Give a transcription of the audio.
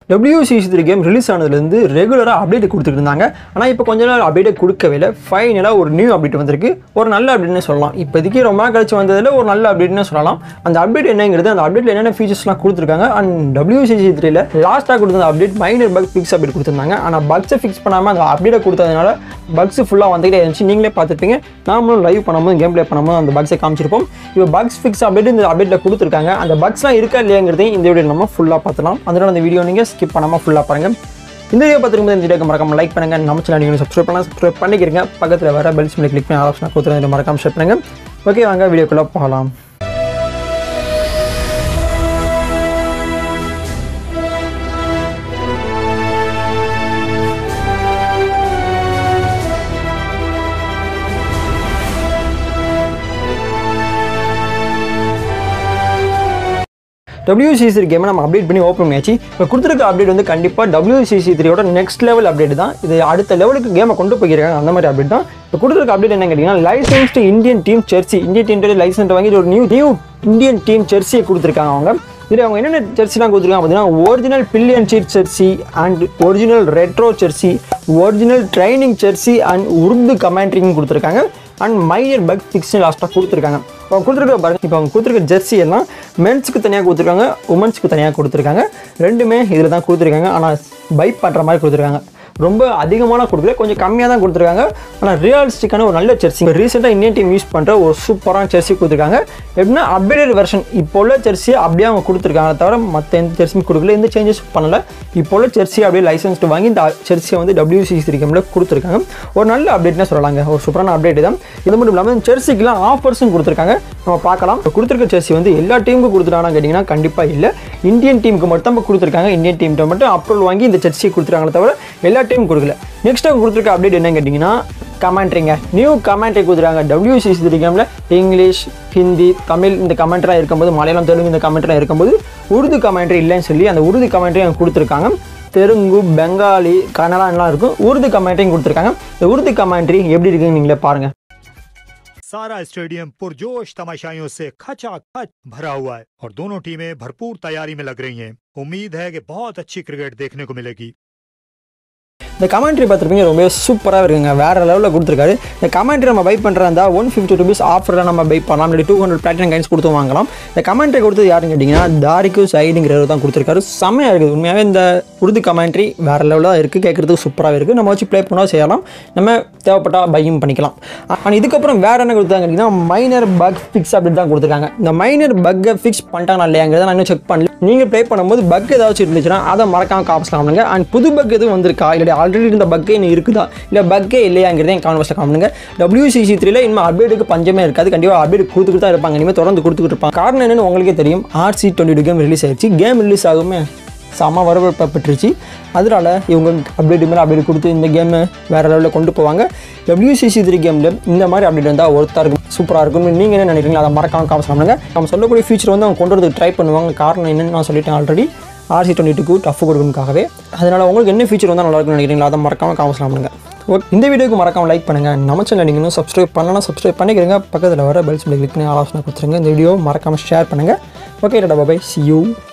WCC three game release ஆனதுலேருந்து ரெகுலராக update கொடுத்துட்டு இருந்தாங்க ஆனால் இப்போ கொஞ்ச நாள் அப்டேட்டே கொடுக்கவே இல்லை ஃபைனலாக ஒரு நியூ அப்டேட் வந்திருக்கு ஒரு நல்ல அப்டேட்னு சொல்லலாம் இப்போதைக்கு ரொம்ப நாள் கழிச்சு வந்ததில் ஒரு நல்ல அப்டேட்னு சொல்லலாம் அந்த அப்டேட் என்னங்கிறது அந்த அப்டேட்டில் என்னென்ன ஃபீச்சர்ஸ்லாம் கொடுத்துருக்காங்க அண்ட் WCC த்ரீல லாஸ்ட்டாக கொடுத்த update minor bug fix update கொடுத்துருந்தாங்க ஆனால் பக்ஸை ஃபிக்ஸ் பண்ணாமல் அந்த அப்டேட்டை கொடுத்ததுனால பக்ஸ் ஃபுல்லாக வந்துகிட்டே இருந்துச்சு நீங்களே பார்த்துருப்பீங்க நாமளும் லைவ் பண்ணும்போது கேம் ப்ளே பண்ணும்போது அந்த பக்ஸை காமிச்சிருப்போம் இப்போ பக்ஸ் ஃபிக்ஸ் அப்டேட் இந்த அப்டேட்டில் கொடுத்துருக்காங்க அந்த பக்ஸ்லாம் இருக்கா இல்லையாங்கிறதையும் இந்த வீடியோ நம்ம ஃபுல்லாக பார்த்துலாம் அதனால அந்த வீடியோ நீங்கள் ஸ்கிப் பண்ணாமல் ஃபுல்லாக பாருங்கள் இந்த வீடியோ பார்த்துருக்கும் இந்த வீடியோக்கு மறக்காம லைக் பண்ணுங்க நம்ம சேனல் நீங்கள் சப்ஸ்கிரைப் பண்ணலாம் சப்ஸ்கிரைப் பண்ணிக்கிறீங்க பக்கத்தில் வர பெல் சிம்மில் கிளிக் பண்ணி ஆப்ஷன் கொடுத்துருங்க மறக்காம ஷேர் பண்ணுங்க ஓகே வாங்க வீடியோக்குள்ளே போகலாம் WCC கேமை நம்ம அப்டேட் பண்ணி ஓப்பன் பண்ணியாச்சு இப்போ கொடுத்துருக்க அப்டேட் வந்து கண்டிப்பாக WCC த்ரீயோட நெக்ஸ்ட் லெவல் அப்டேட் தான் இது அடுத்த லெவலுக்கு கேமை கொண்டு போயிருக்காங்க அந்த மாதிரி அப்டேட் தான் இப்போ கொடுத்துருக்க அப்டேட் என்ன கேட்டிங்கன்னா licensed Indian team jersey Indian team license வாங்கி ஒரு நியூ நியூ இந்தியன் டீம் செர்சியை கொடுத்துருக்காங்க அவங்க இதில் அவங்க என்னென்ன ஜெர்சிலாம் கொடுத்துருக்காங்க பார்த்தீங்கன்னா ஒரிஜினல் பில்லியன் சீட் jersey and original retro jersey original training jersey and Urdu commentary கொடுத்துருக்காங்க அண்ட் மைனர் பக் ஃபிக்ஸ் லாஸ்ட்டாக கொடுத்துருக்காங்க இப்போ அவங்க கொடுத்துருக்க பாருங்க இப்போ அவங்க கொடுத்துருக்க ஜெர்சி எல்லாம் மென்ஸுக்கு தனியாக கொடுத்துருக்காங்க உமன்ஸுக்கு தனியாக கொடுத்துருக்காங்க ரெண்டுமே இதில் தான் கொடுத்துருக்காங்க ஆனால் பைப் பண்ணுற மாதிரி கொடுத்துருக்காங்க ரொம்ப அதிகமான கொடுக்கல கொஞ்சம் கம்மியாக தான் கொடுத்துருக்காங்க ஆனால் ரியலிஸ்டிக்கான ஒரு நல்ல ஜெர்சி இப்போ ரீசெண்டாக இந்தியன் டீம் யூஸ் பண்ணுற ஒரு சூப்பரான ஜெர்சி கொடுத்துருக்காங்க எப்படின்னா அப்டேட்டட் வெர்ஷன் இப்போ உள்ள ஜெர்சியை அப்படியே அவங்க கொடுத்துருக்காங்க தவிர மற்ற எந்த ஜெர்சியும் கொடுக்கல எந்த சேஞ்சஸ் பண்ணல இப்போ உள்ள ஜெர்சி அப்படியே லைசன்ஸ்டு வாங்கி இந்த ஜெர்சியை வந்து WCC த்ரீ கேமில் கொடுத்துருக்காங்க ஒரு நல்ல அப்டேட்னே சொல்லலாங்க ஒரு சூப்பரான அப்டேட் தான் இது மட்டும் இல்லாமல் ஜெர்சிக்கெலாம் ஆஃபர்ஸும் கொடுத்துருக்காங்க நம்ம பார்க்கலாம் இப்போ கொடுத்துருக்க ஜெர்சி வந்து எல்லா டீமுக்கும் கொடுத்துட்டாங்கன்னு கேட்டிங்கன்னா கண்டிப்பாக இல்லை இந்தியன் டீமுக்கு மட்டும் இப்போ கொடுத்துருக்காங்க இந்தியன் டீம்கிட்ட மட்டும் அப்ரூவல் வாங்கி இந்த ஜெர்சியை கொடுத்துருக்காங்களே தவிர எல்லா டீமும் கொடுக்கல நெக்ஸ்ட் அவங்க கொடுத்துருக்க அப்டேட் என்னன்னு கேட்டிங்கன்னா கமெண்ட்ரிங்க நியூ கமெண்ட்ரி கொடுத்துருக்காங்க WCC த்ரீ கேமில் இங்கிலீஷ் ஹிந்தி தமிழ் இந்த கமெண்ட்ராக இருக்கும்போது மலையாளம் தெலுங்கு இந்த கமெண்ட்ராக இருக்கும்போது உருது கமெண்ட்ரி இல்லைன்னு சொல்லி அந்த உருது கமெண்ட்ரி அவங்க கொடுத்துருக்காங்க தெலுங்கு பெங்காலி கன்னடாலாம் இருக்கும் உருது கமெண்ட்ரியும் கொடுத்துருக்காங்க இந்த உருது கமெண்ட்ரி எப்படி இருக்குன்னு நீங்களே பாருங்கள் सारा स्टेडियम पुरजोश तमाशाइयों से खचाखच भरा हुआ है और दोनों टीमें भरपूर तैयारी में लग रही हैं उम्मीद है कि बहुत अच्छी क्रिकेट देखने को मिलेगी இந்த கமெண்ட்ரி பார்த்துருப்பீங்க ரொம்ப சூப்பராக இருக்குங்க வேறு லெவலில் கொடுத்துருக்காரு இந்த கமெண்ட்ரி நம்ம பை பண்ணுறா இருந்தால் ஒன் ஃபிஃப்டி ருபீஸ் ஆஃபரில் நம்ம பை பண்ணலாம் இல்லை டூ ஹண்ட்ரட் பிளாட்டினம் கைன்ஸ் கொடுத்து வாங்கலாம் இந்த கமெண்ட்ரி கொடுத்தது யாருன்னு கேட்டிங்கன்னா தாரிக்கு சைடுங்கிறவர் தான் கொடுத்துருக்காரு செம்மையாக இருக்குது உண்மையாகவே இந்த உருது கமெண்ட்ரி வேறு லெவலாக இருக்குது கேட்குறதுக்கு சூப்பராக இருக்குது நம்ம வச்சு ப்ளே பண்ணால் செய்யலாம் நம்ம தேவைப்பட்டால் பையும் பண்ணிக்கலாம் ஆனால் இதுக்கப்புறம் வேறு என்ன கொடுத்தாங்க கேட்டிங்கன்னா மைனர் பக் ஃபிக்ஸ் அப்படி தான் கொடுத்துருக்காங்க இந்த மைனர் பக்கை ஃபிக்ஸ் பண்ணிட்டாங்களா இல்லையாங்கிறத நான் இன்னும் செக் பண்ணல நீங்கள் ப்ளே பண்ணும்போது பக் ஏதாச்சும் இருந்துச்சுன்னா அதை மறக்காம காமிச்சு காமிடுங்க அண்ட் புது பக் எதுவும் வந்திருக்கா இல்லை ஆல்ரெடி இருந்த பக்கே இன்னும் இருக்குதா இல்லை பக்கே இல்லையாங்கிறதையும் கான்வர்ஸில் காமிடுங்க WCC த்ரீல இனிமேல் அப்டேட்டுக்கு பஞ்சமே இருக்காது கண்டிப்பாக அப்டேட் கொடுத்துட்டு தான் இருப்பாங்க இனிமேல் தொடர்ந்து கொடுத்துக்கிட்டு இருப்பாங்க காரணம் என்னன்னு உங்களுக்கே தெரியும் RC twenty two game release ஆயிடுச்சு கேம் ரிலீஸ் ஆகுமே செம்ம வரவேற்பட்டுருச்சு அதனால் இவங்க அப்டேட் மேலே அப்டேட் கொடுத்து இந்த கேமை வேறு லெவலில் கொண்டு போவாங்க WCC த்ரீ கேமில் இந்த மாதிரி அப்டேட் வந்தால் ஒருத்தா இருக்கும் சூப்பராக இருக்கும் நீங்கள் என்ன நினைக்கிறீங்களா அதை மறக்காம காமிச்சு பண்ணுங்க நம்ம சொல்லக்கூடிய ஃபியூச்சர் வந்து அவங்க கொண்டு வரதுக்கு ட்ரை பண்ணுவாங்க காரணம் என்னன்னு நான் சொல்லிட்டேன் ஆல்ரெடி ஆர்சி டுவெண்ட்டி டூக்கு டஃப் கொடுக்கணுக்காகவே அதனால் உங்களுக்கு என்ன ஃபீச்சர் வந்தால் நல்லா இருக்கும்னு நினைக்கிறீங்களா அதை மறக்காம காமிச்சு பண்ணுங்க ஓகே இந்த வீடியோக்கு மறக்காம லைக் பண்ணுங்கள் நம்ம சேனல் நீங்கள் இன்னும் சப்ஸ்கிரைப் பண்ணலாம் சப்ஸ்கிரைப் பண்ணிக்கிறங்க பக்கத்தில் வர பெல் சிம்பிள் கிளிக் பண்ணி ஆலோசனை கொடுத்துருங்க இந்த வீடியோ மறக்காமல் ஷேர் பண்ணுங்கள் okay tata bye see you